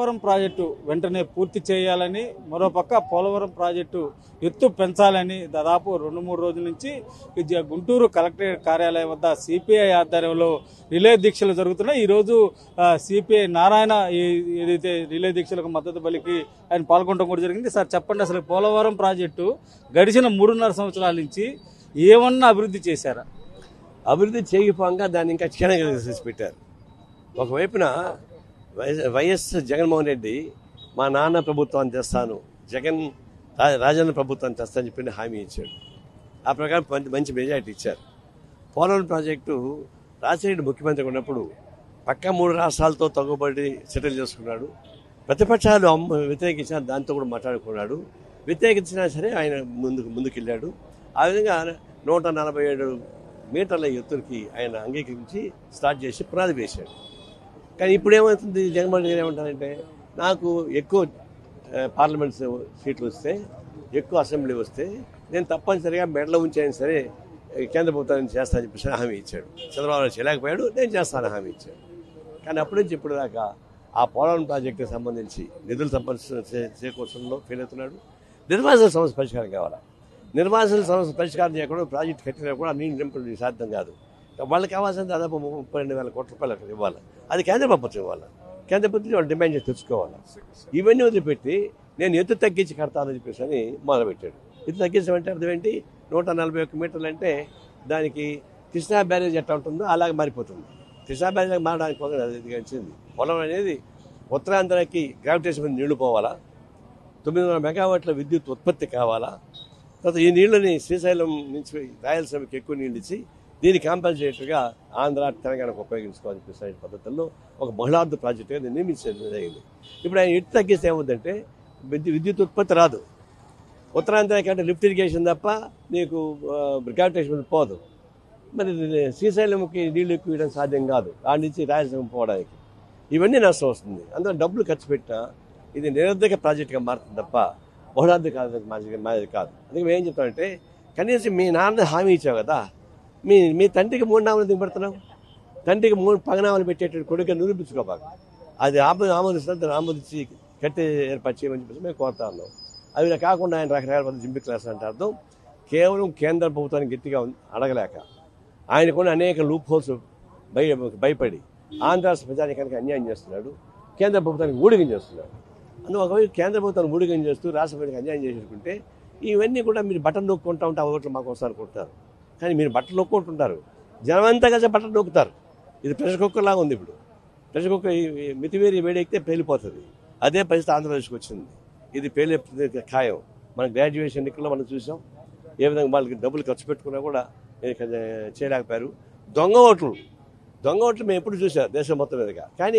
Polavaram project వెంటనే పూర్తి చేయాలని మరోపక్క పోలవరం ప్రాజెక్టు ఎత్తు పెంచాలని దాదాపు రెండు మూడు రోజుల నుంచి ఈ జ- గుంటూరు కలెక్టరేట్ కార్యాలయం వద్ద సిపిఐ ఆధ్వర్యంలో రిలే దీక్షలు జరుగుతున్నాయి ఈరోజు సిపిఐ నారాయణ ఈ- ఏదైతే రిలే దీక్షలకు మద్దతు పలికి ఆయన పాల్గొనడం కూడా జరిగింది సార్ చెప్పండి అసలు పోలవరం ప్రాజెక్టు గడిచిన మూడున్నర సంవత్సరాల నుంచి ఏమన్నా అభివృద్ధి చేశారా అభివృద్ధి చేయకపోగా దాన్ని ఇంకా క్షీణంగా తీసి పెట్టారు ఒకవైపున వైఎస్- వైఎస్ జగన్మోహన్ రెడ్డి మా నాన్న ప్రభుత్వాన్ని తెస్తాను జగన్ రా- రాజన్న ప్రభుత్వాన్ని తెస్తానని చెప్పి హామీ ఇచ్చాడు ఆ ప్రకారం మంచి- మంచి మెజార్టీ ఇచ్చారు పోలవరం ప్రాజెక్టు రాజశేఖర ముఖ్యమంత్రి ఉన్నప్పుడు పక్క మూడు రాష్ట్రాలతో తగ్గుబడి సెటిల్ చేసుకున్నాడు ప్రతిపక్షాలు అమ్మ- వ్యతిరేకించిన దాంతో కూడా మాట్లాడుకున్నాడు వ్యతిరేకించినా సరే ఆయన ముందుకు ముందుకెళ్ళాడు ఆ విధంగా నూట నలభై ఏడు మీటర్ల ఎత్తులకి ఆయన అంగీకరించి స్టార్ట్ చేసి పునాది వేశాడు కానీ ఇప్పుడు ఏమవుతుంది జగన్మోహన్ రెడ్డి గారు ఏమంటారంటే నాకు ఎక్కువ ఆ, పార్లమెంట్ సీట్లు వస్తే ఎక్కువ అసెంబ్లీ వస్తే నేను తప్పనిసరిగా మెడలో ఉంచాను సరే కేంద్ర ప్రభుత్వాన్ని చేస్తానని చెప్పేసి హామీ ఇచ్చాడు చంద్రబాబు నాయుడు చేయలేకపోయాడు నేను చేస్తాను హామీ ఇచ్చాడు కానీ అప్పటి నుంచి ఇప్పుడు దాకా ఆ పోలవరం ప్రాజెక్టుకి సంబంధించి నిధులు సంపాదించిన చేకూర్చడంలో ఫెయిల్ అవుతున్నాడు నిర్వాసన సమస్య పరిష్కారం కావాలా నిర్వాసన సమస్య పరిష్కారం చేయకుండా ప్రాజెక్ట్ కట్టినా కూడా నీళ్ళు నింపడం సాధ్యం కాదు వాళ్ళకి కావాల్సిన దాదాపు ముప్పై రెండు వేల కోట్ల రూపాయలు అక్కడ ఇవ్వాలి అది కేంద్ర ప్రభుత్వం ఇవ్వాలి కేంద్ర ప్రభుత్వం వాళ్ళు డిమాండ్ చేసి తెచ్చుకోవాలి ఇవన్నీ వదిలిపెట్టి నేను ఎత్తు తగ్గించి కడతానని చెప్పేసి అని మొదలుపెట్టాడు ఎత్తు తగ్గించడం అంటే అర్థం ఏంటి నూట నలభై ఒక్క మీటర్లు అంటే దానికి కృష్ణా బ్యారేజ్ ఎట్లా ఉంటుందో అలాగే మారిపోతుంది కృష్ణా బ్యారేజ్ మారడానికి ఒక అది వచ్చింది పొలం అనేది ఉత్తరాంధ్రకి గ్రావిటేషన్ మీద నీళ్లు పోవాలా తొమ్మిది వందల మెగావాట్ల విద్యుత్ ఉత్పత్తి కావాలా తర్వాత ఈ నీళ్ళని శ్రీశైలం నుంచి రాయలసీమకి ఎక్కువ నీళ్ళు ఇచ్చి దీన్ని కాంపన్సేటర్గా ఆంధ్ర తెలంగాణకు ఉపయోగించుకోవాలని చెప్పేసి పద్ధతుల్లో ఒక బహుళార్థ ప్రాజెక్టుగా దీన్ని నిర్మించడం జరిగింది ఇప్పుడు ఆయన ఎటు తగ్గిస్తే ఏముందంటే విద్యు విద్యుత్ ఉత్పత్తి రాదు ఉత్తరాంధ్రకి అంటే లిఫ్ట్ ఇరిగేషన్ తప్ప నీకు గ్రావిటేషన్ మీద పోదు మరి శ్రీశైలంకి నీళ్లు ఎక్కువ ఇవ్వడం సాధ్యం కాదు ఆ నుంచి రాయలసీమ పోవడానికి ఇవన్నీ నష్టం వస్తుంది అందులో డబ్బులు ఖర్చు పెట్టినా ఇది నిరర్ధక ప్రాజెక్టుగా మారుతుంది తప్ప బహుళార్థ కాదు మాది కాదు అందుకే మేము ఏం చెప్తామంటే కనీసం మీ నాన్న హామీ ఇచ్చావు కదా మీ మీ తండ్రికి మూడు నామలు దిగబడుతున్నావు తండ్రికి మూడు పగనామాలు పెట్టేటట్టు కొడుకు నిరూపించుకోబాక అది ఆమోద ఆమోదిస్తే దాన్ని ఆమోదించి కట్టే ఏర్పాటు చేయమని చెప్పేసి మేము కోరుతా ఉన్నాం అవి కాకుండా ఆయన రకరకాల పద్ధతి జింపి క్లాస్ అంటే అర్థం కేవలం కేంద్ర ప్రభుత్వానికి గట్టిగా ఉంది- అడగలేక ఆయనకున్న అనేక లూప్ హోల్స్ భయ భయపడి ఆంధ్ర రాష్ట్ర ప్రజానికానికి అన్యాయం చేస్తున్నాడు కేంద్ర ప్రభుత్వానికి ఊడిగం చేస్తున్నాడు అందులో ఒకవైపు కేంద్ర ప్రభుత్వాన్ని ఊడిగం చేస్తూ రాష్ట్ర ప్రజలకు అన్యాయం చేసేసుకుంటే ఇవన్నీ కూడా మీరు బట్టలు నొక్కుంటా ఉంటే ఆ ఓట్లు మాకు వస్తారు అనుకుంటారు కానీ మీరు బట్టలు నొక్కుంటుంటారు జనమంతా కలిసి బట్టలు నొక్కుతారు ఇది ప్రెషర్ కుక్కర్ లాగా ఉంది ఇప్పుడు ప్రెషర్ కుక్కర్ ఈ- ఈ మితిమీరి వేడెక్కితే పేలిపోతుంది అదే పరిస్థితి ఆంధ్రప్రదేశ్కి వచ్చింది ఇది పేలే ఖాయం మన గ్రాడ్యుయేషన్ ఎన్నికల్లో మనం చూసాం ఏ విధంగా వాళ్ళకి డబ్బులు ఖర్చు పెట్టుకున్నా కూడా ఇక చేయలేకపోయారు దొంగ ఓట్లు దొంగ ఓట్లు మేము ఎప్పుడు చూసాం దేశం మొత్తం మీదుగా కానీ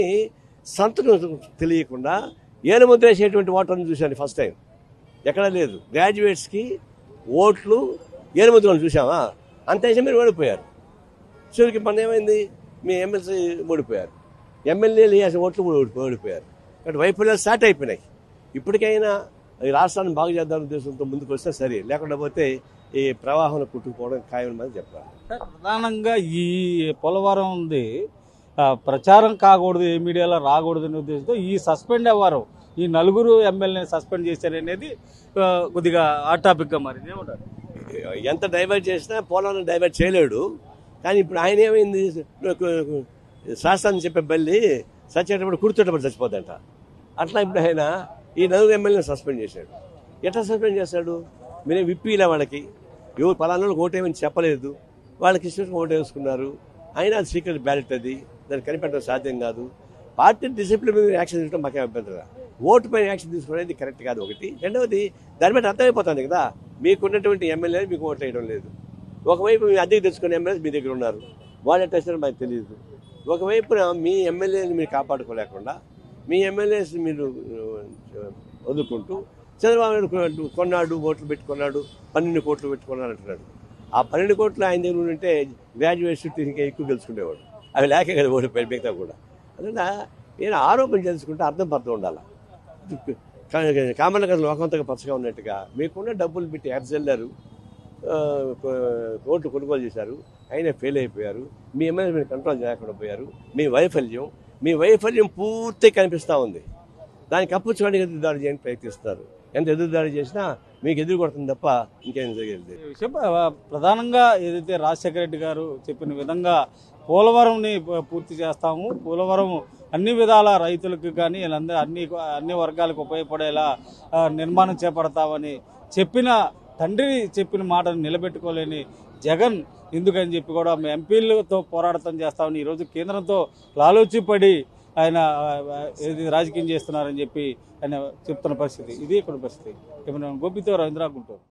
సంతకం తెలియకుండా ఏనుముద్ర వేసేటువంటి ఓటర్ని చూశాను ఫస్ట్ టైం ఎక్కడా లేదు గ్రాడ్యుయేట్స్కి ఓట్లు ఏనుముద్రలు చూసామా అంతే మీరు ఓడిపోయారు చివరికి మన ఏమైంది మీ ఎమ్మెల్సీ ఓడిపోయారు ఎమ్మెల్యేలు వేసిన ఓట్లు కూడా ఓడిపో- ఓడిపోయారు కాబట్టి వైఫల్యాలు స్టార్ట్ అయిపోయినాయి ఇప్పటికైనా ఈ రాష్ట్రాన్ని బాగు చేద్దాం ఉద్దేశంతో ముందుకు వస్తే సరే లేకుండా పోతే ఈ ప్రవాహంలో కుట్టుకుపోవడం ఖాయం అని చెప్పాలి సార్, ప్రధానంగా ఈ పోలవరం ఉంది ఆ, ప్రచారం కాకూడదు ఏ మీడియాలో రాకూడదు అనే ఉద్దేశంతో ఈ సస్పెండ్ అవ్వరు ఈ నలుగురు ఎమ్మెల్యేని సస్పెండ్ చేశారు అనేది ఆ, కొద్దిగా ఆ టాపిక్ గా మారింది ఏమంటారు ఎంత డైవర్ట్ చేసినా పోలంలో డైవర్ట్ చేయలేడు కానీ ఇప్పుడు ఆయన ఏమైంది శాస్త్రాన్ని చెప్పే బల్లి చచ్చేటప్పుడు కూర్చోటప్పుడు చచ్చిపోద్దంట అట్లా ఇప్పుడు ఆయన ఈ నలుగురు ఎమ్మెల్యేని సస్పెండ్ చేశాడు ఎట్లా సస్పెండ్ చేశాడు మీరే విప్పిలే వాళ్ళకి ఎవరు పలానా ఓటేమని చెప్పలేదు వాళ్ళకి ఇష్టం ఓటు వేసుకున్నారు అయినా అది సీక్రెట్ బ్యాలెట్ అది దాన్ని కనిపెట్టడం సాధ్యం కాదు పార్టీ డిసిప్లిన్ మీద యాక్షన్ తీసుకోవడం మాకేం అభ్యంతరం ఓటు పైన యాక్షన్ తీసుకునేది కరెక్ట్ కాదు ఒకటి రెండవది దాని బట్టి అర్థమైపోతుంది కదా మీకున్నటువంటి ఎమ్మెల్యే మీకు ఓట్లు వేయడం లేదు ఒకవైపు మీ అద్దెకి తెచ్చుకునే ఎమ్మెల్యేస్ మీ దగ్గర ఉన్నారు వాళ్ళు ఎట్లా చేస్తారో మాకు తెలియదు ఒకవైపున మీ ఎమ్మెల్యేని మీరు కాపాడుకోలేకుండా మీ ఎమ్మెల్యేస్ మీరు ఆ, వదులుకుంటూ చంద్రబాబు నాయుడు కొన్నాడు, కొన్నాడు ఓట్లు పెట్టుకున్నాడు పన్నెండు కోట్లు పెట్టుకున్నాడు అంటున్నాడు ఆ పన్నెండు కోట్లు ఆయన దగ్గర ఉంటే గ్రాడ్యుయేట్స్ ఇంకా ఎక్కువ గెలుచుకునేవాడు అవి లేక కదా ఓడిపోయాడు మిగతా కూడా అందువల్ల నేను ఆరోపణ చేసుకుంటే అర్థం పర్థం ఉండాలి కామన్ కదా లోకంతగా పచ్చగా ఉన్నట్టుగా మీకున్న డబ్బులు పెట్టి ఎర్జెల్లారు కోట్లు కొనుగోలు చేశారు అయినా ఫెయిల్ అయిపోయారు మీ ఎమ్మెల్యే మీరు కంట్రోల్ చేయకుండా పోయారు మీ వైఫల్యం మీ వైఫల్యం పూర్తి కనిపిస్తూ ఉంది దాన్ని కప్పుచ్చుకోవడానికి ఎదురుదాడి చేయడానికి ప్రయత్నిస్తున్నారు ఎంత ఎదురుదాడి చేసినా మీకు ఎదురు కొడుతుంది తప్ప ఇంకేం జరిగేది ఈ విషయం ఆ, ప్రధానంగా ఏదైతే రాజశేఖర రెడ్డి గారు చెప్పిన విధంగా పోలవరంని ప- పూర్తి చేస్తాము పోలవరం అన్ని విధాల రైతులకు కానీ వీళ్ళందరూ అన్ని అన్ని వర్గాలకు ఉపయోగపడేలా ఆ, నిర్మాణం చేపడతామని చెప్పిన తండ్రి చెప్పిన మాటను నిలబెట్టుకోలేని జగన్ ఎందుకని చెప్పి కూడా మేము ఎంపీలతో పోరాటం చేస్తామని ఈరోజు కేంద్రంతో లాలోచిపడి ఆయన ఆ, ఆ, ఏది రాజకీయం చేస్తున్నారని చెప్పి ఆయన చెప్తున్న పరిస్థితి ఇది ఇక్కడ పరిస్థితి ఏమైనా గోపితో రవీంద్ర గుంటూరు